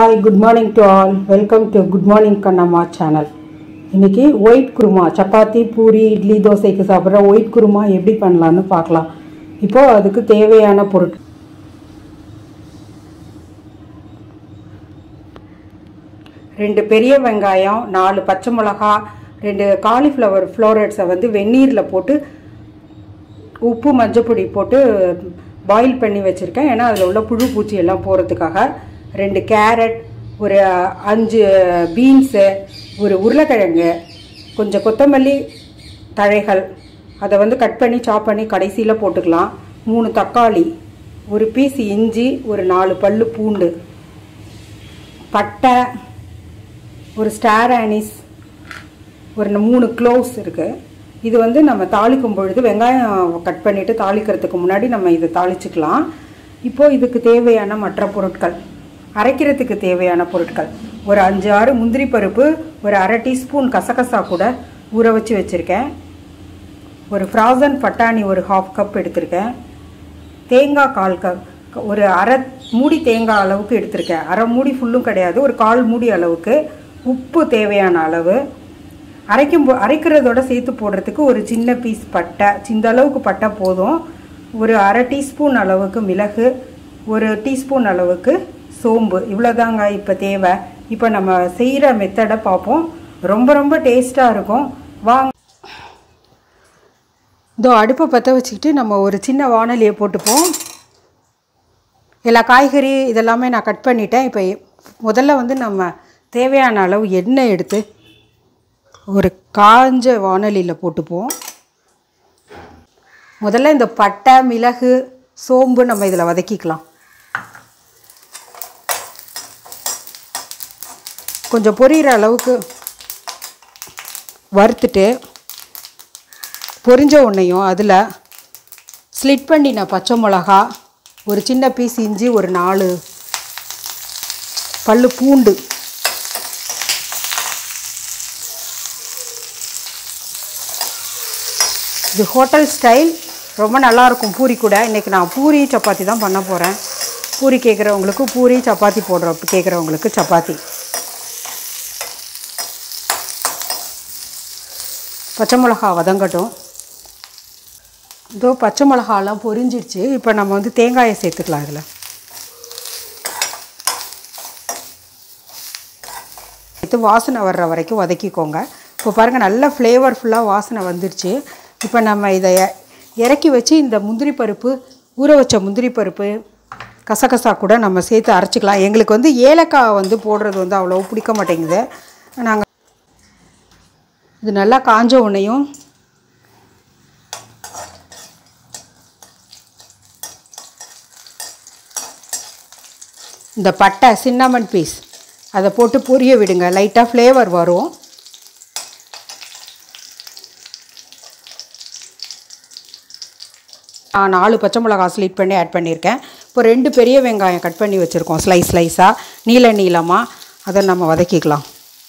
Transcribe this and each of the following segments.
hi good morning to all welcome to good morning Kannamma channel இன்னைக்கு white kurma chapati puri idli தோசைக்கு சாப்பிட்ற white kurma எப்படி பண்ணலான்னு பார்க்கலாம் இப்போ அதுக்கு தேவையான பொருட்கள் ரெண்டு பெரிய வெங்காயம் நாலு பச்சை மிளகா ரெண்டு காலிஃப்ளவர் ஃப்ளோரட்ஸை வந்து வெந்நீரில் போட்டு உப்பு மஞ்சப்பொடி போட்டு பாயில் பண்ணி வச்சுருக்கேன் ஏன்னா அதில் உள்ள புழு பூச்சி எல்லாம் போகிறதுக்காக ரெண்டு கேரட் ஒரு அஞ்சு பீன்ஸு ஒரு உருளைக்கிழங்கு கொஞ்சம் கொத்தமல்லி தழைகள் அதை வந்து கட் பண்ணி சாப் பண்ணி கடைசியில் போட்டுக்கலாம் மூணு தக்காளி ஒரு பீஸ் இஞ்சி ஒரு நாலு பல்லு பூண்டு பட்டை ஒரு ஸ்டார் ஆனிஸ் ஒரு மூணு க்ளோவ்ஸ் இருக்குது இது வந்து நம்ம தாளிக்கும் பொழுது வெங்காயம் கட் பண்ணிவிட்டு தாளிக்கிறதுக்கு முன்னாடி நம்ம இதை தாளிச்சுக்கலாம் இப்போது இதுக்கு தேவையான மற்ற பொருட்கள் அரைக்கிறதுக்கு தேவையான பொருட்கள் ஒரு அஞ்சு ஆறு முந்திரி பருப்பு ஒரு அரை டீஸ்பூன் கசகசா கூட ஊற வச்சு வச்சுருக்கேன் ஒரு ஃப்ராசன் பட்டாணி ஒரு ஹாஃப் கப் எடுத்திருக்கேன் தேங்காய் கால் கப் ஒரு அரை மூடி தேங்காய் அளவுக்கு எடுத்திருக்கேன் அரை மூடி ஃபுல்லும் கிடையாது ஒரு கால் மூடி அளவுக்கு உப்பு தேவையான அளவு அரைக்கும் போ அரைக்கிறதோட சேர்த்து போடுறதுக்கு ஒரு சின்ன பீஸ் பட்டை இந்த அளவுக்கு பட்டை போதும் ஒரு அரை டீஸ்பூன் அளவுக்கு மிளகு ஒரு டீஸ்பூன் அளவுக்கு சோம்பு இவ்வளோதாங்க இப்போ தேவை இப்போ நம்ம செய்கிற மெத்தடை பார்ப்போம் ரொம்ப ரொம்ப டேஸ்ட்டாக இருக்கும் வாங்க இதோ அடுப்பை பற்ற வச்சுக்கிட்டு நம்ம ஒரு சின்ன வானலியை போட்டுப்போம் எல்லா காய்கறி இதெல்லாமே நான் கட் பண்ணிட்டேன் இப்போ முதல்ல வந்து நம்ம தேவையான அளவு எண்ணெய் எடுத்து ஒரு காஞ்ச வானலியில் போட்டுப்போம் முதல்ல இந்த பட்டை மிளகு சோம்பு நம்ம இதில் வதக்கிக்கலாம் கொஞ்சம் பொரியிற அளவுக்கு வறுத்துட்டு பொரிஞ்ச உன்னையும் அதில் ஸ்லிட் பண்ணின பச்சை மிளகா ஒரு சின்ன பீஸ் இஞ்சி ஒரு நாலு பல்லு பூண்டு இது ஹோட்டல் ஸ்டைல் ரொம்ப நல்லாயிருக்கும் பூரி கூட இன்றைக்கி நான் பூரி சப்பாத்தி தான் பண்ண போகிறேன் பூரி கேட்குறவங்களுக்கு பூரி சப்பாத்தி போடுற கேட்குறவங்களுக்கு சப்பாத்தி பச்சை மிளகா வதங்கட்டும் இதோ பச்சை மிளகாலாம் பொரிஞ்சிடுச்சு இப்போ நம்ம வந்து தேங்காயை சேர்த்துக்கலாம் இதில் இது வாசனை வர்ற வரைக்கும் வதக்கிக்கோங்க இப்போ பாருங்கள் நல்ல ஃப்ளேவர்ஃபுல்லாக வாசனை வந்துடுச்சு இப்போ நம்ம இதை இறக்கி வச்சு இந்த முந்திரி பருப்பு ஊற வச்ச முந்திரி பருப்பு கசகசா கூட நம்ம சேர்த்து அரைச்சிக்கலாம் எங்களுக்கு வந்து ஏலக்காய் வந்து போடுறது வந்து அவ்வளோ பிடிக்க மாட்டேங்குது நாங்கள் இது நல்லா காஞ்ச உன்னையும் இந்த பட்டை சின்னமன் பீஸ் அதை போட்டு பொரிய விடுங்க லைட்டாக ஃப்ளேவர் வரும் நான் நாலு பச்சை மிளகா ஸ்லீட் பண்ணி ஆட் பண்ணியிருக்கேன் இப்போ ரெண்டு பெரிய வெங்காயம் கட் பண்ணி வச்சுருக்கோம் ஸ்லைஸ் ஸ்லைஸாக நீல நீளமாக அதை நம்ம வதக்கிக்கலாம்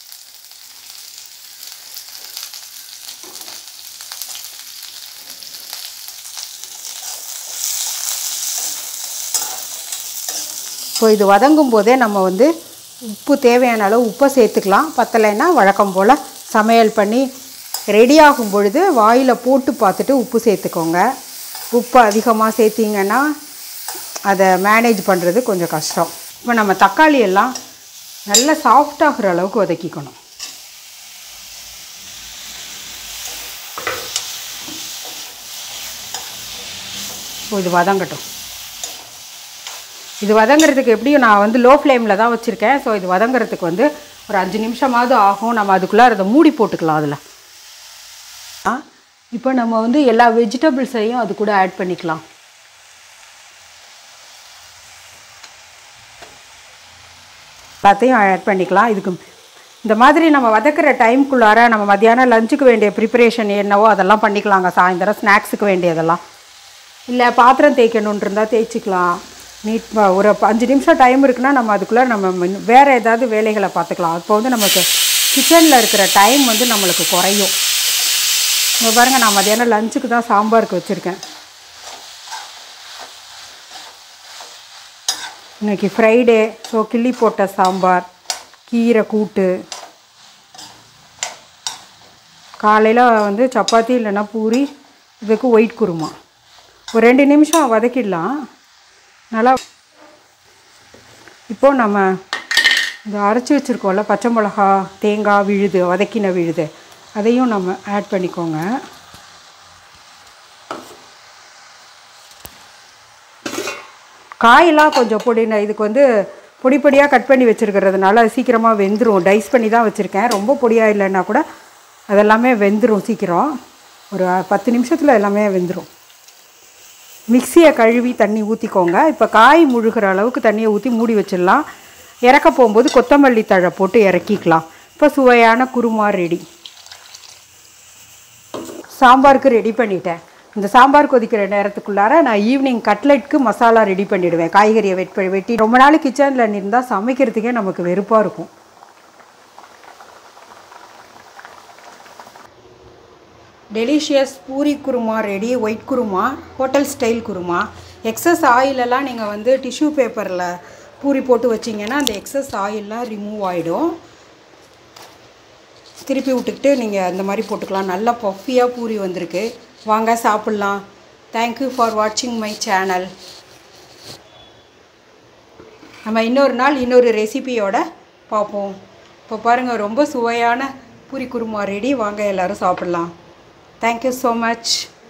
ஸோ இது வதங்கும் போதே நம்ம வந்து உப்பு தேவையான அளவு உப்பை சேர்த்துக்கலாம் பத்தலைன்னா வழக்கம் போல் சமையல் பண்ணி ரெடி ஆகும் பொழுது வாயில் போட்டு பார்த்துட்டு உப்பு சேர்த்துக்கோங்க உப்பு அதிகமாக சேர்த்திங்கன்னா அதை மேனேஜ் பண்ணுறது கொஞ்சம் கஷ்டம் இப்போ நம்ம தக்காளி எல்லாம் நல்லா சாஃப்டாகிற அளவுக்கு வதக்கிக்கணும் இது வதங்கட்டும் இது வதங்கிறதுக்கு எப்படியும் நான் வந்து லோ ஃப்ளேமில் தான் வச்சுருக்கேன் ஸோ இது வதங்கிறதுக்கு வந்து ஒரு அஞ்சு நிமிஷமாவது ஆகும் நம்ம அதுக்குள்ளே அதை மூடி போட்டுக்கலாம் அதில் இப்போ நம்ம வந்து எல்லா வெஜிடபிள்ஸையும் அது கூட ஆட் பண்ணிக்கலாம் எல்லாத்தையும் ஆட் பண்ணிக்கலாம் இதுக்கு இந்த மாதிரி நம்ம வதக்கிற டைம்குள்ளார நம்ம மத்தியானம் லஞ்சுக்கு வேண்டிய ப்ரிப்பரேஷன் என்னவோ அதெல்லாம் பண்ணிக்கலாங்க சாயந்தரம் ஸ்நாக்ஸுக்கு வேண்டியதெல்லாம் இல்லை பாத்திரம் தேய்க்கணுன்னு இருந்தால் தேய்ச்சிக்கலாம் நீட் ஒரு அஞ்சு நிமிஷம் டைம் இருக்குன்னா நம்ம அதுக்குள்ளே நம்ம வேறு ஏதாவது வேலைகளை பார்த்துக்கலாம் இப்போ வந்து நமக்கு கிச்சனில் இருக்கிற டைம் வந்து நம்மளுக்கு குறையும் இங்கே பாருங்கள் நான் மதியானம் லஞ்சுக்கு தான் சாம்பாருக்கு வச்சுருக்கேன் இன்னைக்கு ஃப்ரைடே ஸோ கிள்ளி போட்ட சாம்பார் கீரை கூட்டு காலையில் வந்து சப்பாத்தி இல்லைன்னா பூரி இதுக்கு ஒயிட் குருமா ஒரு ரெண்டு நிமிஷம் வதக்கிடலாம் நல்லா இப்போது நம்ம இந்த அரைச்சி வச்சுருக்கோம்ல பச்சை மிளகா தேங்காய் விழுது வதக்கின விழுது அதையும் நம்ம ஆட் பண்ணிக்கோங்க காயெல்லாம் கொஞ்சம் பொடி நான் இதுக்கு வந்து பொடி பொடியாக கட் பண்ணி வச்சுருக்கிறதுனால அது சீக்கிரமாக வெந்துடும் டைஸ் பண்ணி தான் வச்சுருக்கேன் ரொம்ப பொடியாக இல்லைன்னா கூட அதெல்லாமே வெந்துடும் சீக்கிரம் ஒரு பத்து நிமிஷத்தில் எல்லாமே வெந்துடும் மிக்சியை கழுவி தண்ணி ஊற்றிக்கோங்க இப்போ காய் முழுகிற அளவுக்கு தண்ணியை ஊற்றி மூடி வச்சிடலாம் இறக்க போகும்போது கொத்தமல்லி தழை போட்டு இறக்கிக்கலாம் இப்போ சுவையான குருமா ரெடி சாம்பாருக்கு ரெடி பண்ணிட்டேன் இந்த சாம்பார் கொதிக்கிற நேரத்துக்குள்ளார நான் ஈவினிங் கட்லெட்க்கு மசாலா ரெடி பண்ணிவிடுவேன் காய்கறியை வெட் வெட்டி ரொம்ப நாள் கிச்சனில் இருந்தால் சமைக்கிறதுக்கே நமக்கு வெறுப்பாக இருக்கும் delicious puri kurma ready white kurma hotel style kurma excess ஆயிலெல்லாம் நீங்கள் வந்து டிஷ்யூ பேப்பரில் பூரி போட்டு வச்சிங்கன்னா அந்த எக்ஸஸ் ஆயிலெலாம் ரிமூவ் ஆகிடும் திருப்பி விட்டுக்கிட்டு நீங்கள் அந்த மாதிரி போட்டுக்கலாம் நல்லா பஃபியாக பூரி வந்திருக்கு வாங்க சாப்பிட்லாம் தேங்க்யூ ஃபார் வாட்சிங் மை சேனல் நம்ம இன்னொரு நாள் இன்னொரு ரெசிபியோட பார்ப்போம் இப்போ பாருங்கள் ரொம்ப சுவையான பூரி குருமா ரெடி வாங்க எல்லோரும் சாப்பிட்லாம் தேங்க்யூ ஸோ மச்